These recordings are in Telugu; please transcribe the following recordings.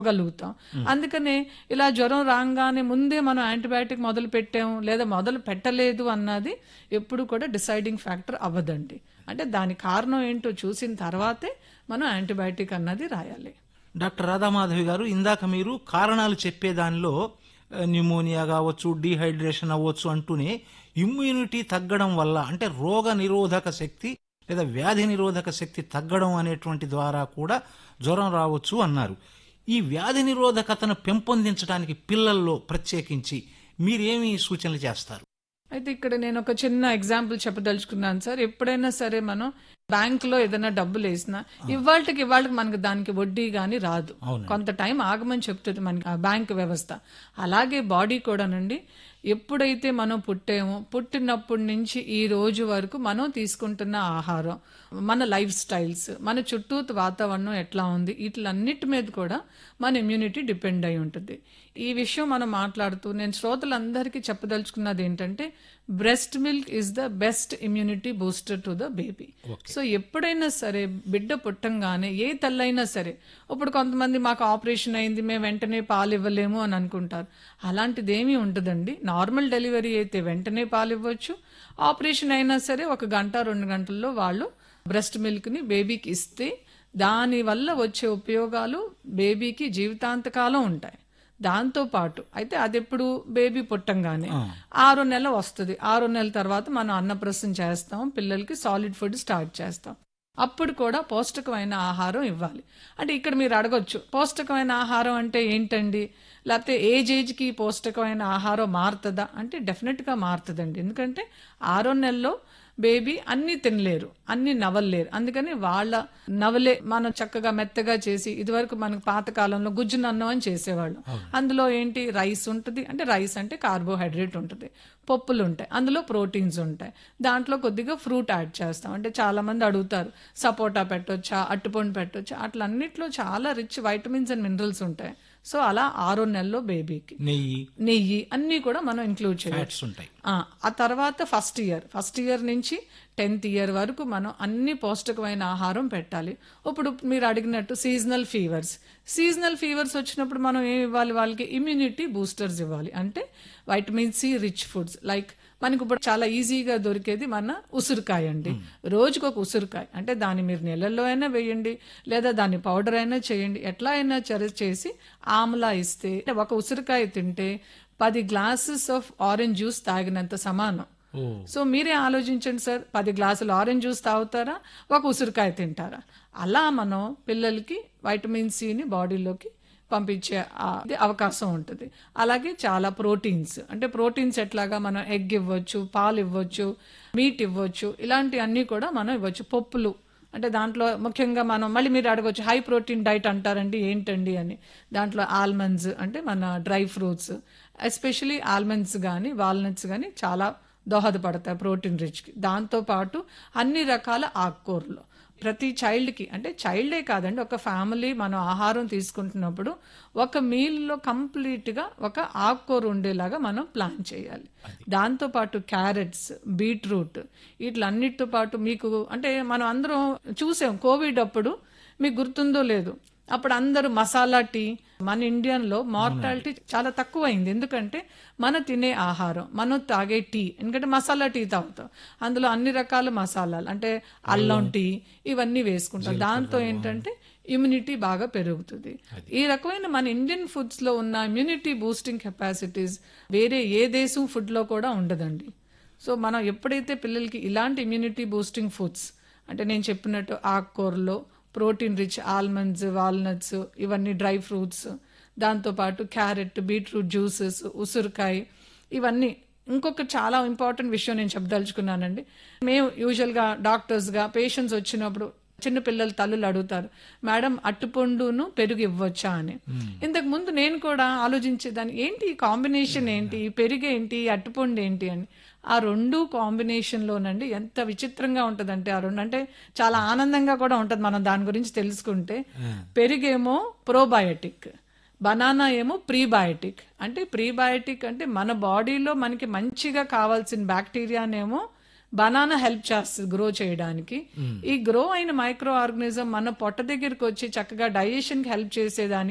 గలుగుతాం అందుకనే ఇలా జ్వరం రాగానే ముందే మనం యాంటీబయాటిక్ మొదలు పెట్టాము లేదా మొదలు పెట్టలేదు అన్నది ఎప్పుడు కూడా డిసైడింగ్ ఫ్యాక్టర్ అవ్వదండి అంటే దాని కారణం ఏంటో చూసిన తర్వాతే మనం యాంటీబయాటిక్ అన్నది రాయాలి డాక్టర్ రాధామాధవి గారు ఇందాక మీరు కారణాలు చెప్పే దానిలో ఆ, న్యూమోనియా కావచ్చు డీహైడ్రేషన్ అవ్వచ్చు అంటూనే ఇమ్యూనిటీ తగ్గడం వల్ల అంటే రోగ నిరోధక శక్తి లేదా వ్యాధి నిరోధక శక్తి తగ్గడం అనేటువంటి ద్వారా కూడా జ్వరం రావచ్చు అన్నారు ఈ వ్యాధి నిరోధకతను పెంపొందించడానికి పిల్లల్లో ప్రత్యేకించి మీరేమి సూచనలు చేస్తారు అయితే ఇక్కడ నేను ఒక చిన్న ఎగ్జాంపుల్ చెప్పదలుచుకున్నాను సార్ ఎప్పుడైనా సరే మనం బ్యాంక్ లో ఏదైనా డబ్బులు వేసినా ఇవాళకి ఇవాళకి మనకి దానికి వడ్డీ గాని రాదు అవునండి. కొంత టైం ఆగమని చెప్తుంది మనకి ఆ బ్యాంక్ వ్యవస్థ అలాగే బాడీ కూడానండి ఎప్పుడైతే మనం పుట్టామో పుట్టినప్పటి నుంచి ఈ రోజు వరకు మనం తీసుకుంటున్న ఆహారం మన లైఫ్ స్టైల్స్ మన చుట్టూ వాతావరణం ఎట్లా ఉంది వీటిలన్నిటి మీద కూడా మన ఇమ్యూనిటీ డిపెండ్ అయి ఉంటుంది ఈ విషయం మనం మాట్లాడుతూ నేను శ్రోతలందరికీ చెప్పదలుచుకున్నది ఏంటంటే breast milk is the best immunity booster to the baby so ఎప్పుడైనా సరే బిడ్డ పుట్టంగానే ఏ తల్లైనా సరే ఇప్పుడు కొంతమంది మాకు ఆపరేషన్ అయింది మేము వెంటనే పాలు ఇవ్వలేము అని అనుకుంటారు అలాంటిది ఏమీ ఉండదండి నార్మల్ డెలివరీ అయితే వెంటనే పాలు ఇవ్వచ్చు ఆపరేషన్ అయినా సరే ఒక గంట రెండు గంటల్లో వాళ్ళు బ్రెస్ట్ మిల్క్ని బేబీకి ఇస్తే దాని వల్ల వచ్చే ఉపయోగాలు బేబీకి జీవితాంతకాలం ఉంటాయి దాంతో పాటు అయితే అది ఎప్పుడు బేబీ పుట్టంగానే ఆరో నెల వస్తుంది ఆరో నెల తర్వాత మనం అన్నప్రసం చేస్తాం పిల్లలకి సాలిడ్ ఫుడ్ స్టార్ట్ చేస్తాం అప్పుడు కూడా పౌష్టికమైన ఆహారం ఇవ్వాలి అంటే ఇక్కడ మీరు అడగొచ్చు పౌష్టికమైన ఆహారం అంటే ఏంటండి లేకపోతే ఏజ్ ఏజ్కి పౌష్టికమైన ఆహారం మారుతుందా అంటే డెఫినెట్గా మారుతుందండి ఎందుకంటే ఆరో నెలలో బేబీ అన్ని తినలేరు అన్ని నవలలేరు అందుకని వాళ్ళ నవలే మనం చక్కగా మెత్తగా చేసి ఇదివరకు మనకు పాతకాలంలో గుజ్జునన్నం అని చేసేవాళ్ళు అందులో ఏంటి రైస్ ఉంటుంది అంటే రైస్ అంటే కార్బోహైడ్రేట్ ఉంటుంది పప్పులు ఉంటాయి అందులో ప్రోటీన్స్ ఉంటాయి దాంట్లో కొద్దిగా ఫ్రూట్ యాడ్ చేస్తాం అంటే చాలా మంది అడుగుతారు సపోటా పెట్టొచ్చా అట్టుపండు పెట్టొచ్చా అట్లన్నిట్లో చాలా రిచ్ వైటమిన్స్ అండ్ మినరల్స్ ఉంటాయి సో అలా ఆరో నెలలో బేబీకి నెయ్యి నెయ్యి అన్నీ కూడా మనం ఇంక్లూడ్ చేయొచ్చు ఫ్యాట్స్ ఉంటాయి ఆ ఆ తర్వాత ఫస్ట్ ఇయర్ ఫస్ట్ ఇయర్ నుంచి టెన్త్ ఇయర్ వరకు మనం అన్ని పౌష్టికమైన ఆహారం పెట్టాలి ఇప్పుడు మీరు అడిగినట్టు సీజనల్ ఫీవర్స్ సీజనల్ ఫీవర్స్ వచ్చినప్పుడు మనం ఏం ఇవ్వాలి వాళ్ళకి ఇమ్యూనిటీ బూస్టర్స్ ఇవ్వాలి అంటే vitamin C rich foods like మనకి ఇప్పుడు చాలా ఈజీగా దొరికేది మన ఉసిరికాయ అండి రోజుకు ఒక ఉసిరికాయ అంటే దాన్ని మీరు నీళ్ళల్లో అయినా వేయండి లేదా దాన్ని పౌడర్ అయినా చేయండి ఎట్లా అయినా చరి చేసి ఆమ్లా ఇస్తే అంటే ఒక ఉసిరికాయ తింటే పది గ్లాసెస్ ఆఫ్ ఆరెంజ్ జ్యూస్ తాగినంత సమానం ఓ సో మీరే ఆలోచించండి సార్ పది గ్లాసులు ఆరెంజ్ జ్యూస్ తాగుతారా ఒక ఉసిరికాయ తింటారా అలా మనం పిల్లలకి వైటమిన్ సిని బాడీలోకి పంపించే ఆ ఇది అవకాశం ఉంటుంది అలాగే చాలా ప్రోటీన్స్ అంటే ప్రోటీన్స్ ఎట్లాగా మనం ఎగ్ ఇవ్వచ్చు పాలు ఇవ్వచ్చు మీట్ ఇవ్వచ్చు ఇలాంటి అన్నీ కూడా మనం ఇవ్వచ్చు పప్పులు అంటే దాంట్లో ముఖ్యంగా మనం మళ్ళీ మీరు అడగవచ్చు హై ప్రోటీన్ డైట్ అంటారండి ఏంటండి అని దాంట్లో ఆల్మండ్స్ అంటే మన డ్రై ఫ్రూట్స్ ఎస్పెషలీ ఆల్మండ్స్ కానీ వాల్నట్స్ కానీ చాలా దోహదపడతాయి ప్రోటీన్ రిచ్కి దాంతోపాటు అన్ని రకాల ఆకుకూరలు ప్రతి చైల్డ్కి అంటే చైల్డే కాదండి ఒక ఫ్యామిలీ మనం ఆహారం తీసుకుంటున్నప్పుడు ఒక మీల్లో కంప్లీట్గా ఒక ఆకుకూర ఉండేలాగా మనం ప్లాన్ చేయాలి దాంతోపాటు క్యారెట్స్ బీట్రూట్ వీటిలన్నిటితో పాటు మీకు అంటే మనం అందరం చూసాం కోవిడ్ అప్పుడు మీకు గుర్తుందో లేదు అప్పుడు అందరూ మసాలా టీ మన ఇండియన్లో మార్టాలిటీ చాలా తక్కువ అయింది ఎందుకంటే మన తినే ఆహారం మనం తాగే టీ ఎందుకంటే మసాలా టీ తాగుతాం అందులో అన్ని రకాల మసాలాలు అంటే అల్లం టీ ఇవన్నీ వేసుకుంటాం దాంతో ఏంటంటే ఇమ్యూనిటీ బాగా పెరుగుతుంది ఈ రకమైన మన ఇండియన్ ఫుడ్స్ లో ఉన్న ఇమ్యూనిటీ బూస్టింగ్ కెపాసిటీస్ వేరే ఏ దేశం ఫుడ్ లో కూడా ఉండదండి సో మనం ఎప్పుడైతే పిల్లలకి ఇలాంటి ఇమ్యూనిటీ బూస్టింగ్ ఫుడ్స్ అంటే నేను చెప్పినట్టు ఆకుకూరలో ప్రోటీన్ రిచ్ ఆల్మండ్స్ వాల్నట్స్ ఇవన్నీ డ్రై ఫ్రూట్స్ దాంతోపాటు క్యారెట్ బీట్రూట్ జ్యూసెస్ ఉసిరికాయ ఇవన్నీ ఇంకొక చాలా ఇంపార్టెంట్ విషయం నేను చెప్పదలుచుకున్నానండి మేము యూజువల్గా డాక్టర్స్గా పేషెంట్స్ వచ్చినప్పుడు చిన్న పిల్లల తల్లులు అడుగుతారు మేడం అట్టుపండును పెరుగు ఇవ్వచ్చా అని ఇంతకు ముందు నేను కూడా ఆలోచించేదాన్ని ఏంటి ఈ కాంబినేషన్ ఏంటి ఈ పెరుగు ఏంటి ఈ అట్టుపండు ఏంటి అని ఆ రెండు కాంబినేషన్లోనండి ఎంత విచిత్రంగా ఉంటుందంటే ఆ రెండు అంటే చాలా ఆనందంగా కూడా ఉంటుంది మనం దాని గురించి తెలుసుకుంటే పెరుగేమో ప్రోబయోటిక్ బనానా ఏమో ప్రీబయోటిక్ అంటే ప్రీబయోటిక్ అంటే మన బాడీలో మనకి మంచిగా కావాల్సిన బ్యాక్టీరియానేమో బనానా హెల్ప్ చేస్తుంది గ్రో చేయడానికి ఈ గ్రో అయిన మైక్రో ఆర్గనిజం మన పొట్ట దగ్గరికి వచ్చి చక్కగా డైజెషన్ కి హెల్ప్ చేసేదానికి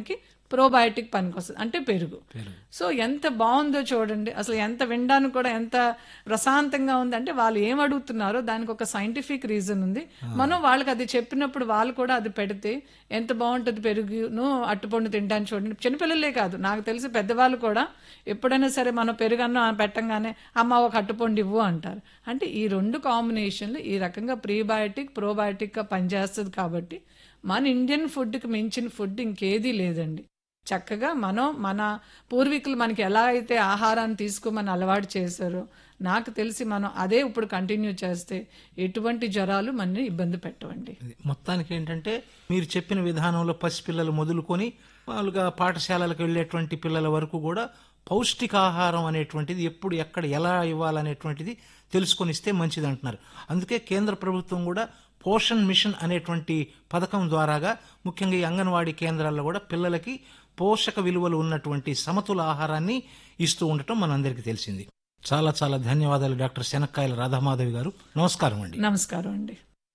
ప్రోబయోటిక్ పనికొస్తుంది అంటే పెరుగు సో ఎంత బాగుందో చూడండి అసలు ఎంత వినడానికి కూడా ఎంత ప్రశాంతంగా ఉంది అంటే వాళ్ళు ఏం అడుగుతున్నారో దానికి ఒక సైంటిఫిక్ రీజన్ ఉంది మనం వాళ్ళకి అది చెప్పినప్పుడు వాళ్ళు కూడా అది పెడితే ఎంత బాగుంటుంది పెరుగును అట్టుపండు తింటాను చూడండి చిన్నపిల్లలే కాదు నాకు తెలిసి పెద్దవాళ్ళు కూడా ఎప్పుడైనా సరే మనం పెరుగన్నం పెట్టంగానే అమ్మ ఒక అట్టుపండు ఇవ్వు అంటారు అంటే ఈ రెండు కాంబినేషన్లు ఈ రకంగా ప్రీబయోటిక్ ప్రోబయోటిక్గా పనిచేస్తుంది కాబట్టి మన ఇండియన్ ఫుడ్కి మించిన ఫుడ్ ఇంకేదీ లేదండి చక్కగా మనం మన పూర్వీకులు మనకి ఎలా అయితే ఆహారాన్ని తీసుకోమని అలవాటు చేశారో నాకు తెలిసి మనం అదే ఇప్పుడు కంటిన్యూ చేస్తే ఎటువంటి జ్వరాలు మనని ఇబ్బంది పెట్టవండి అది మొత్తానికి ఏంటంటే మీరు చెప్పిన విధానంలో పసిపిల్లలు మొదలుకొని మామూలుగా పాఠశాలలకు వెళ్ళేటువంటి పిల్లల వరకు కూడా పౌష్టికాహారం అనేటువంటిది ఎప్పుడు ఎక్కడ ఎలా ఇవ్వాలనేటువంటిది తెలుసుకొని ఇస్తే మంచిది అంటున్నారు అందుకే కేంద్ర ప్రభుత్వం కూడా పోషణ్ మిషన్ అనేటువంటి పథకం ద్వారాగా ముఖ్యంగా ఈ అంగన్వాడీ కేంద్రాల్లో కూడా పిల్లలకి పోషక విలువలు ఉన్నటువంటి సమతుల ఆహారాన్ని ఇస్తూ ఉండటం మనందరికీ తెలిసింది చాలా చాలా ధన్యవాదాలు డాక్టర్ శనక్కాయల రాధామాధవి గారు నమస్కారం అండి నమస్కారం అండి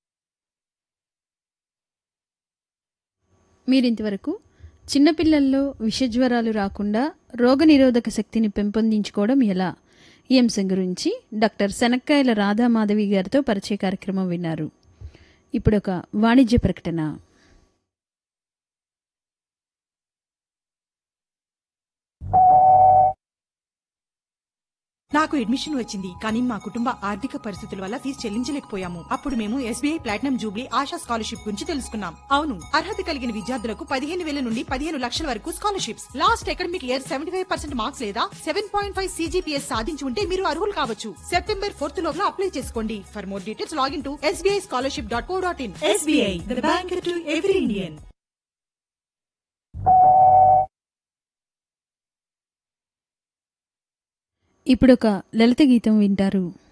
మీరింతవరకు చిన్నపిల్లల్లో విషజ్వరాలు రాకుండా రోగనిరోధక శక్తిని పెంపొందించుకోవడం ఎలా ఈ అంశం గురించి డాక్టర్ శనక్కాయల రాధామాధవి గారితో పరిచయ కార్యక్రమం విన్నారు ఇప్పుడు ఒక వాణిజ్య ప్రకటన నాకు అడ్మిషన్ వచ్చింది కానీ మా కుటుంబ ఆర్థిక పరిస్థితుల వల్ల ఫీజు చెల్లించలేకపోయాము అప్పుడు మేము SBI platinum jubilee Asha scholarship గురించి తెలుసుకున్నాం అవును అర్హత కలిగిన విద్యార్థులకు పదిహేను వేల నుండి పదిహేను లక్షల వరకు scholarships last academic year seventy five percent marks లేదా సెవెన్ పాయింట్ ఫైవ్ సీజీపీఎస్ సాధించి ఉంటే మీరు అర్హులు కావచ్చు సెప్టెంబర్ ఫోర్త్ లోపల అప్లై చేసుకోండి for more details login to SBI scholarship dot co dot in SBI the bank to every Indian ఇప్పుడు ఒక లలిత గీతం వింటారు